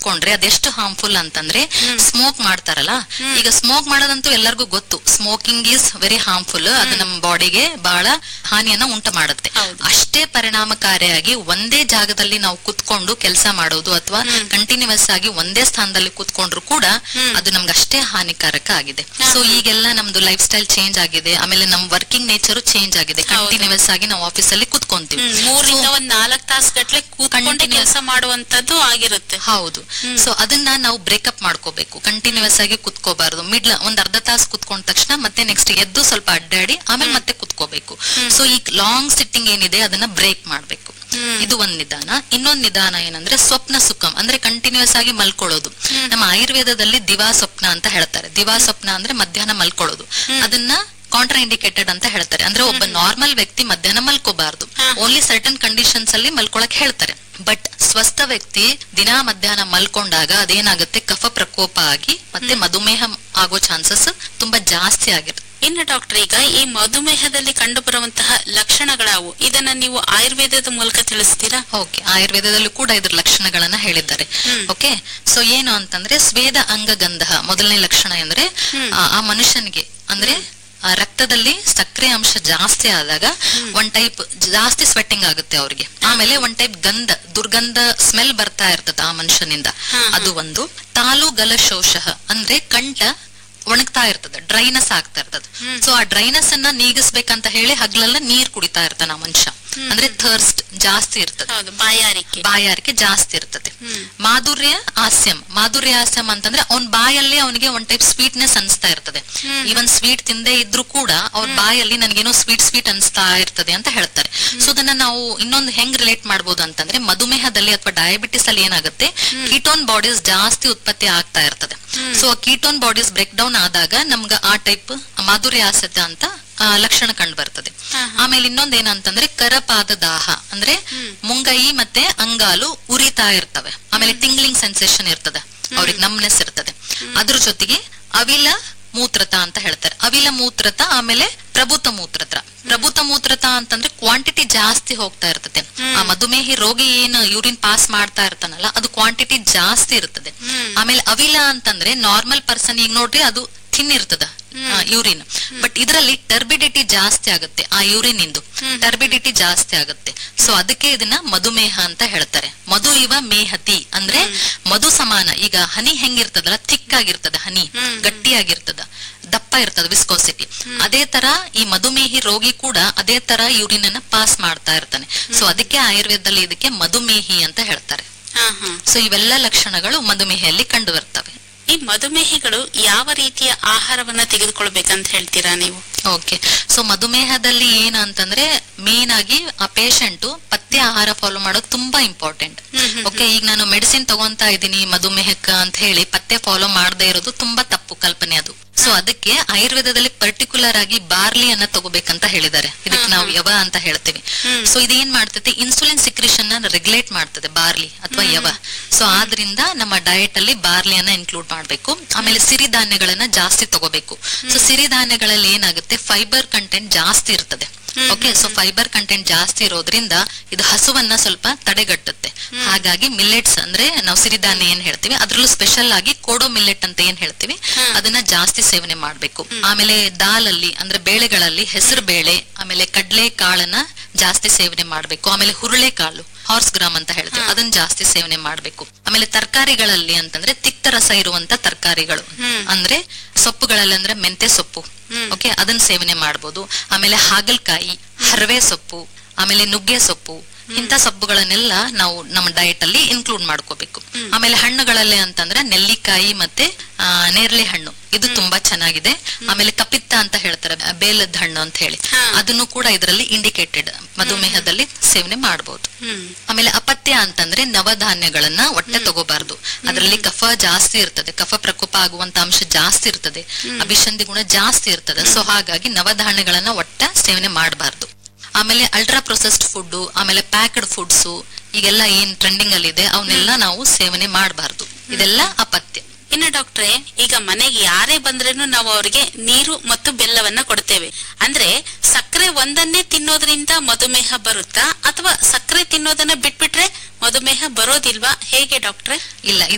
ಕುತ್ಕೊಂಡ್ರೆ ಅದೆಷ್ಟು ಹಾರ್ಮ್ಫುಲ್ ಅಂತಂದ್ರೆ ಸ್ಮೋಕ್ ಮಾಡ್ತಾರಲ್ಲ ಈಗ ಸ್ಮೋಕ್ ಮಾಡೋದಂತೂ ಎಲ್ಲರಿಗೂ ಗೊತ್ತು ಸ್ಮೋಕಿಂಗ್ ಈಸ್ ವೆರಿ ಹಾರ್ಮ್ಫುಲ್ ಅದು ನಮ್ಮ ಬಾಡಿಗೆ ಬಹಳ ಹಾನಿಯನ್ನ ಉಂಟು ಮಾಡುತ್ತೆ ಹೌದು. ಅಷ್ಟೇ ಪರಿಣಾಮಕಾರಿಯಾಗಿ ಒಂದೇ ಜಾಗದಲ್ಲಿ ನಾವು ಕುತ್ಕೊಂಡು ಕೆಲಸ ಮಾಡೋದು ಅಥವಾ ಕಂಟಿನ್ಯೂಸ್ ಆಗಿ ಒಂದೇ ಸ್ಥಾನದಲ್ಲಿ ಕುತ್ಕೊಂಡ್ರು ಕೂಡ ಅದು ನಮ್ಗೆ ಅಷ್ಟೇ ಹಾನಿಕಾರಕ ಆಗಿದೆ ಸೊ ಈಗೆಲ್ಲ ನಮ್ದು ಲೈಫ್ ಸ್ಟೈಲ್ ಚೇಂಜ್ ಆಗಿದೆ ಆಮೇಲೆ ನಮ್ ವರ್ಕಿಂಗ್ ನೇಚರ್ ಚೇಂಜ್ ಆಗಿದೆ ಹೌದು. ಕಂಟಿನ್ಯೂಸ್ ಆಗಿ ನಾವು ಆಫೀಸ್ ಅಲ್ಲಿ ಕುತ್ಕೊಂತೀವಿ ಹ್ಮ್, ಮೂರಿಂದ ಒಂದ್ ನಾಲ್ಕ್ ತಾಸ್ ಗಟ್ಲೆ ಕೂತ್ಕೊಂಡೆ Continuous. ಕೆಲಸ ಮಾಡುವಂತದ್ದು ಆಗಿರುತ್ತೆ ಹೌದು ಸೊ ಅದನ್ನ ನಾವು ಬ್ರೇಕಪ್ ಮಾಡ್ಕೋಬೇಕು ಕಂಟಿನ್ಯೂಸ್ ಆಗಿ ಕುತ್ಕೋಬಾರ್ದು ಮಿಡ್ಲ್ ಒಂದ್ ಅರ್ಧ ತಾಸು ಕುತ್ಕೊಂಡ ತಕ್ಷಣ ಮತ್ತೆ ನೆಕ್ಸ್ಟ್ ಎದ್ದು ಸ್ವಲ್ಪ ಅಡ್ಡಾಡಿ ಆಮೇಲೆ ಮತ್ತೆ ಕುತ್ಕೋಬೇಕು ಸೊ ಈ ಲಾಂಗ್ ಸಿಟ್ಟಿಂಗ್ ಏನಿದೆ ಅದನ್ನ ಬ್ರೇಕ್ ಮಾಡ್ಬೇಕು ಇದು ಒಂದ್ ನಿಧಾನ ಇನ್ನೊಂದ್ ನಿಧಾನ ಏನಂದ್ರೆ ಸ್ವಪ್ನ ಸುಖಂ ಅಂದ್ರೆ ಕಂಟಿನ್ಯೂಸ್ ಆಗಿ ಮಲ್ಕೊಳ್ಳೋದು ನಮ್ಮ ಆಯುರ್ವೇದದಲ್ಲಿ ದಿವಾ ಸ್ವಪ್ನ ಅಂತ ಹೇಳ್ತಾರೆ ದಿವಾ ಸ್ವಪ್ನ ಅಂದ್ರೆ ಮಧ್ಯಾಹ್ನ ಮಲ್ಕೊಳ್ಳೋದು ಅದನ್ನ ಕಾಂಟ್ರಾ ಇಂಡಿಕೇಟೆಡ್ ಅಂತ ಹೇಳ್ತಾರೆ ಅಂದ್ರೆ ಒಬ್ಬ ನಾರ್ಮಲ್ ವ್ಯಕ್ತಿ ಮಧ್ಯಾಹ್ನ ಮಲ್ಕೋಬಾರ್ದು ಓನ್ಲಿ ಸರ್ಟನ್ ಕಂಡೀಷನ್ಸ್ ಅಲ್ಲಿ ಮಲ್ಕೊಳಕ್ ಹೇಳ್ತಾರೆ ಬಟ್ ಸ್ವಸ್ಥ ವ್ಯಕ್ತಿ ದಿನಾ ಮಧ್ಯಾಹ್ನ ಮಲ್ಕೊಂಡಾಗ ಅದೇನಾಗುತ್ತೆ ಕಫ ಪ್ರಕೋಪ ಆಗಿ ಮತ್ತೆ ಮಧುಮೇಹ ಆಗೋ ಚಾನ್ಸಸ್ ತುಂಬಾ ಜಾಸ್ತಿ ಆಗಿರುತ್ತೆ ಇನ್ನು ಡಾಕ್ಟರ್ ಈಗ ಈ ಮಧುಮೇಹದಲ್ಲಿ ಕಂಡು ಬರುವಂತಹ ಲಕ್ಷಣಗಳಾವು ಇದನ್ನ ನೀವು ಆಯುರ್ವೇದದ ಮೂಲಕ ತಿಳಿಸ್ತೀರಾ ಓಕೆ ಆಯುರ್ವೇದದಲ್ಲೂ ಕೂಡ ಇದ್ರ ಲಕ್ಷಣಗಳನ್ನ ಹೇಳಿದ್ದಾರೆ ಓಕೆ ಸೊ ಏನು ಅಂತಂದ್ರೆ ಸ್ವೇದ ಅಂಗಗಂಧ ಮೊದಲನೇ ಲಕ್ಷಣ ಅಂದ್ರೆ ಆ ಆ ಮನುಷ್ಯನಿಗೆ ಅಂದ್ರೆ ಆ ರಕ್ತದಲ್ಲಿ ಸಕ್ಕರೆ ಅಂಶ ಜಾಸ್ತಿ ಆದಾಗ ಒಂದ್ ಟೈಪ್ ಜಾಸ್ತಿ ಸ್ವೆಟ್ಟಿಂಗ್ ಆಗುತ್ತೆ ಅವ್ರಿಗೆ ಆಮೇಲೆ ಒಂದ್ ಟೈಪ್ ಗಂಧ ದುರ್ಗಂಧ ಸ್ಮೆಲ್ ಬರ್ತಾ ಇರ್ತದ ಆ ಮನುಷ್ಯನಿಂದ ಅದು ಒಂದು ತಾಲು ಗಲ ಶೋಷಃ ಅಂದ್ರೆ ಕಂಠ ಒಣಗ್ತಾ ಇರ್ತದ ಡ್ರೈನೆಸ್ ಆಗ್ತಾ ಇರ್ತದ ಸೊ ಆ ಡ್ರೈನೆಸ್ ಅನ್ನ ನೀಗಿಸ್ಬೇಕಂತ ಹೇಳಿ ಹಗ್ಲೆಲ್ಲ ನೀರ್ ಕುಡಿತಾ ಇರ್ತಾನ ಆ ಮನುಷ್ಯ ಅಂದ್ರೆ ಥರ್ಸ್ಟ್ ಜಾಸ್ತಿ ಇರ್ತದೆ ಹೌದು ಬಾಯಾರಿಕೆ ಬಾಯಾರಿಕೆ ಜಾಸ್ತಿ ಇರ್ತದೆ ಮಾಧುರ್ಯ ಹಾಸ್ಯಂ ಮಾಧುರ್ಯ ಹಾಸ್ಯಂ ಅಂತಂದ್ರೆ ಅವ್ನ್ ಬಾಯಲ್ಲಿ ಅವನಿಗೆ ಒಂದ್ ಟೈಪ್ ಸ್ವೀಟ್ನೆಸ್ ಅನ್ಸ್ತಾ ಇರ್ತದೆ ಈವನ್ ಸ್ವೀಟ್ ತಿಂದೇ ಇದ್ರು ಕೂಡ ಅವ್ರ ಬಾಯಲ್ಲಿ ನನ್ಗೇನೋ ಸ್ವೀಟ್ ಸ್ವೀಟ್ ಅನ್ಸ್ತಾ ಇರ್ತದೆ ಅಂತ ಹೇಳ್ತಾರೆ ಸೊ ಅದನ್ನ ನಾವು ಇನ್ನೊಂದು ಹೆಂಗ್ ರಿಲೇಟ್ ಮಾಡ್ಬೋದು ಅಂತಂದ್ರೆ ಮಧುಮೇಹದಲ್ಲಿ ಅಥವಾ ಡಯಾಬಿಟಿಸ್ ಅಲ್ಲಿ ಏನಾಗುತ್ತೆ ಕೀಟೋನ್ ಬಾಡೀಸ್ ಜಾಸ್ತಿ ಉತ್ಪತ್ತಿ ಆಗ್ತಾ ಇರ್ತದೆ ಸೊ ಆ ಕೀಟೋನ್ ಬಾಡೀಸ್ ಬ್ರೇಕ್ ಡೌನ್ ಆದಾಗ ನಮ್ಗ ಆ ಟೈಪ್ ಮಾಧುರ್ಯ ಹಾಸ್ಯತ ಅಂತ ಆ, ಲಕ್ಷಣ ಕಂಡು ಬರ್ತದೆ ಆಮೇಲೆ ಇನ್ನೊಂದ್ ಏನಂತಂದ್ರೆ ಕರಪಾದ ದಾಹ ಅಂದ್ರೆ ಮುಂಗೈ ಮತ್ತೆ ಅಂಗಾಲು ಉರಿತಾ ಇರ್ತವೆ ಆಮೇಲೆ ಟಿಂಗ್ಲಿಂಗ್ ಸೆನ್ಸೇಷನ್ ಇರ್ತದೆ ಅವ್ರಿಗೆ ನಮ್ನೆಸ್ ಇರ್ತದೆ ಅದ್ರ ಜೊತೆಗೆ ಅವಿಲ ಮೂತ್ರತ ಅಂತ ಹೇಳ್ತಾರೆ ಅವಿಲ ಮೂತ್ರತ ಆಮೇಲೆ ಪ್ರಭುತ ಮೂತ್ರತ ಪ್ರಭುತ ಮೂತ್ರತ ಅಂತಂದ್ರೆ ಕ್ವಾಂಟಿಟಿ ಜಾಸ್ತಿ ಹೋಗ್ತಾ ಇರ್ತದೆ ಆ ಮಧುಮೇಹಿ ರೋಗಿ ಏನು ಯೂರಿನ್ ಪಾಸ್ ಮಾಡ್ತಾ ಇರ್ತಾನಲ್ಲ ಅದು ಕ್ವಾಂಟಿಟಿ ಜಾಸ್ತಿ ಇರ್ತದೆ ಆಮೇಲೆ ಅವಿಲ ಅಂತಂದ್ರೆ ನಾರ್ಮಲ್ ಪರ್ಸನ್ ಈಗ ನೋಡ್ರಿ ಅದು ಥಿನ್ ಇರ್ತದ ಯೂರಿನ್ ಬಟ್ ಇದರಲ್ಲಿ ಟರ್ಬಿಡಿಟಿ ಜಾಸ್ತಿ ಆಗುತ್ತೆ ಆ ಯೂರಿನ್ ಇಂದು ಟರ್ಬಿಡಿಟಿ ಜಾಸ್ತಿ ಆಗುತ್ತೆ ಸೊ ಅದಕ್ಕೆ ಇದನ್ನ ಮಧುಮೇಹ ಅಂತ ಹೇಳ್ತಾರೆ ಮಧು ಇವ ಮೇಹತಿ ಅಂದ್ರೆ ಮಧು ಸಮಾನ ಈಗ ಹನಿ ಹೆಂಗಿರ್ತದಲ್ಲ ಥಿಕ್ ಆಗಿರ್ತದ ಹನಿ ಗಟ್ಟಿಯಾಗಿರ್ತದ ದಪ್ಪ ಇರ್ತದ ವಿಸ್ಕೋಸಿಟಿ ಅದೇ ತರ ಈ ಮಧುಮೇಹಿ ರೋಗಿ ಕೂಡ ಅದೇ ತರ ಯೂರಿನ್ ಅನ್ನ ಪಾಸ್ ಮಾಡ್ತಾ ಇರ್ತಾನೆ ಸೊ ಅದಕ್ಕೆ ಆಯುರ್ವೇದದಲ್ಲಿ ಇದಕ್ಕೆ ಮಧುಮೇಹಿ ಅಂತ ಹೇಳ್ತಾರೆ ಹಾ ಹಾ ಸೊ ಇವೆಲ್ಲ ಲಕ್ಷಣಗಳು ಮಧುಮೇಹಿಯಲ್ಲಿ ಕಂಡು ಬರ್ತವೆ ಈ ಮಧುಮೇಹಿಗಳು ಯಾವ ರೀತಿಯ ಆಹಾರವನ್ನ ತೆಗೆದುಕೊಳ್ಬೇಕಂತ ಹೇಳ್ತೀರಾ ನೀವು ಓಕೆ ಸೊ ಮಧುಮೇಹದಲ್ಲಿ ಏನು ಅಂತಂದ್ರೆ ಮೇನ್ ಆಗಿ ಆ ಪೇಷಂಟ್ ಪಥ್ಯ ಆಹಾರ ಫಾಲೋ ಮಾಡೋದು ತುಂಬಾ ಇಂಪಾರ್ಟೆಂಟ್ ಓಕೆ ಈಗ ನಾನು ಮೆಡಿಸಿನ್ ತಗೊಂತಾ ಇದ್ದೀನಿ ಮಧುಮೇಹಕ್ಕ ಅಂತ ಹೇಳಿ ಪಥ್ಯ ಫಾಲೋ ಮಾಡದೇ ಇರೋದು ತುಂಬಾ ತಪ್ಪು ಕಲ್ಪನೆ ಅದು ಸೊ ಅದಕ್ಕೆ ಆಯುರ್ವೇದದಲ್ಲಿ ಪರ್ಟಿಕ್ಯುಲರ್ ಆಗಿ ಬಾರ್ಲಿ ಅನ್ನ ತಗೋಬೇಕಂತ ಹೇಳಿದ್ದಾರೆ ಇದಕ್ಕೆ ನಾವು ಯವ ಅಂತ ಹೇಳ್ತೀವಿ ಸೊ ಇದೇನ್ ಮಾಡ್ತದೆ ಇನ್ಸುಲಿನ್ ಸಿಕ್ರೇಷನ್ ರೆಗ್ಯುಲೇಟ್ ಮಾಡ್ತದೆ ಬಾರ್ಲಿ ಅಥವಾ ಯವ ಸೊ ಆದ್ರಿಂದ ನಮ್ಮ ಡಯಟ್ ಅಲ್ಲಿ ಬಾರ್ಲಿಯನ್ನ ಇನ್ಕ್ಲೂಡ್ ಮಾಡ್ಬೇಕು ಆಮೇಲೆ ಸಿರಿಧಾನ್ಯಗಳನ್ನ ಜಾಸ್ತಿ ತಗೋಬೇಕು ಸೊ ಸಿರಿಧಾನ್ಯಗಳಲ್ಲಿ ಏನಾಗುತ್ತೆ ಫೈಬರ್ ಕಂಟೆಂಟ್ ಜಾಸ್ತಿ ಇರ್ತದೆ ಓಕೆ ಸೊ ಫೈಬರ್ ಕಂಟೆಂಟ್ ಜಾಸ್ತಿ ಇರೋದ್ರಿಂದ ಇದು ಹಸುವನ್ನ ಸ್ವಲ್ಪ ತಡೆಗಟ್ಟುತ್ತೆ ಹಾಗಾಗಿ ಮಿಲ್ಲೆಟ್ಸ್ ಅಂದ್ರೆ ನಾವು ಸಿರಿಧಾನ್ಯ ಏನ್ ಹೇಳ್ತೀವಿ ಅದ್ರಲ್ಲೂ ಸ್ಪೆಷಲ್ ಆಗಿ ಕೋಡೋ ಮಿಲ್ಲೆಟ್ ಅಂತ ಏನ್ ಹೇಳ್ತೀವಿ ಅದನ್ನ ಜಾಸ್ತಿ ಸೇವನೆ ಮಾಡ್ಬೇಕು ಆಮೇಲೆ ದಾಲಲ್ಲಿ ಅಂದ್ರೆ ಬೇಳೆಗಳಲ್ಲಿ ಹೆಸರು ಬೇಳೆ ಆಮೇಲೆ ಕಡ್ಲೆ ಕಾಳನ್ನ ಜಾಸ್ತಿ ಸೇವನೆ ಮಾಡ್ಬೇಕು ಆಮೇಲೆ ಹುರುಳೆ ಕಾಳು ಹಾರ್ಸ್ ಗ್ರಾಮ್ ಅಂತ ಹೇಳ್ತೀವಿ ಅದನ್ನ ಜಾಸ್ತಿ ಸೇವನೆ ಮಾಡ್ಬೇಕು ಆಮೇಲೆ ತರಕಾರಿಗಳಲ್ಲಿ ಅಂತಂದ್ರೆ ತಿಕ್ತ ರಸ ಇರುವಂತ ತರಕಾರಿಗಳು ಅಂದ್ರೆ ಸೊಪ್ಪುಗಳಲ್ಲಿ ಅಂದ್ರೆ ಮೆಂತೆ ಸೊಪ್ಪು ಓಕೆ ಅದನ್ನ ಸೇವನೆ ಮಾಡ್ಬೋದು ಆಮೇಲೆ ಹಾಗಲಕಾಯಿ ಹರವೆ ಸೊಪ್ಪು ಆಮೇಲೆ ನುಗ್ಗೆ ಸೊಪ್ಪು ಇಂಥ ಸೊಪ್ಪುಗಳನ್ನೆಲ್ಲ ನಾವು ನಮ್ಮ ಡಯಟ್ ಅಲ್ಲಿ ಇನ್ಕ್ಲೂಡ್ ಮಾಡ್ಕೋಬೇಕು ಆಮೇಲೆ ಹಣ್ಣುಗಳಲ್ಲಿ ಅಂತಂದ್ರೆ ನೆಲ್ಲಿಕಾಯಿ ಮತ್ತೆ ಆ, ನೇರಳೆ ಹಣ್ಣು ಇದು ತುಂಬಾ ಚೆನ್ನಾಗಿದೆ ಆಮೇಲೆ ಕಪಿತ್ತ ಅಂತ ಹೇಳ್ತಾರೆ ಬೇಲದ ಹಣ್ಣು ಅಂತ ಹೇಳಿ ಅದನ್ನು ಕೂಡ ಇದರಲ್ಲಿ ಇಂಡಿಕೇಟೆಡ್ ಮಧುಮೇಹದಲ್ಲಿ ಸೇವನೆ ಮಾಡಬಹುದು ಹ್ಮ್ ಆಮೇಲೆ ಅಪತ್ಯ ಅಂತಂದ್ರೆ ನವಧಾನ್ಯಗಳನ್ನ ಒಟ್ಟೆ ತಗೋಬಾರ್ದು ಅದರಲ್ಲಿ ಕಫ ಜಾಸ್ತಿ ಇರ್ತದೆ ಕಫ ಪ್ರಕೋಪ ಆಗುವಂತ ಅಂಶ ಜಾಸ್ತಿ ಇರ್ತದೆ ಅಭಿಷಂಧಿ ಗುಣ ಜಾಸ್ತಿ ಇರ್ತದೆ ಸೊ ಹಾಗಾಗಿ ನವಧಾನ್ಯಗಳನ್ನ ಒಟ್ಟ ಸೇವನೆ ಮಾಡಬಾರ್ದು ಆಮೇಲೆ ಅಲ್ಟ್ರಾ ಪ್ರೊಸೆಸ್ಡ್ ಫುಡ್ ಆಮೇಲೆ ಪ್ಯಾಕ್ಡ್ ಫುಡ್ಸ್ ಈಗೆಲ್ಲ ಏನ್ ಟ್ರೆಂಡಿಂಗ್ ಅಲ್ಲಿ ಇದೆ ಅವನ್ನೆಲ್ಲ ನಾವು ಸೇವನೆ ಮಾಡಬಾರ್ದು ಇದೆಲ್ಲ ಅಪತ್ಯ ಇನ್ನು ಡಾಕ್ಟ್ರೆ ಈಗ ಮನೆಗೆ ಯಾರೇ ಬಂದ್ರೇನು ನಾವು ಅವರಿಗೆ ನೀರು ಮತ್ತು ಬೆಲ್ಲವನ್ನ ಕೊಡ್ತೇವೆ ಅಂದ್ರೆ ಸಕ್ಕರೆ ಒಂದನ್ನೇ ತಿನ್ನೋದ್ರಿಂದ ಮಧುಮೇಹ ಬರುತ್ತಾ ಅಥವಾ ಸಕ್ಕರೆ ತಿನ್ನೋದನ್ನ ಬಿಟ್ಬಿಟ್ರೆ ಮಧುಮೇಹ ಬರೋದಿಲ್ವಾ ಹೇಗೆ ಡಾಕ್ಟ್ರೆ ಇಲ್ಲ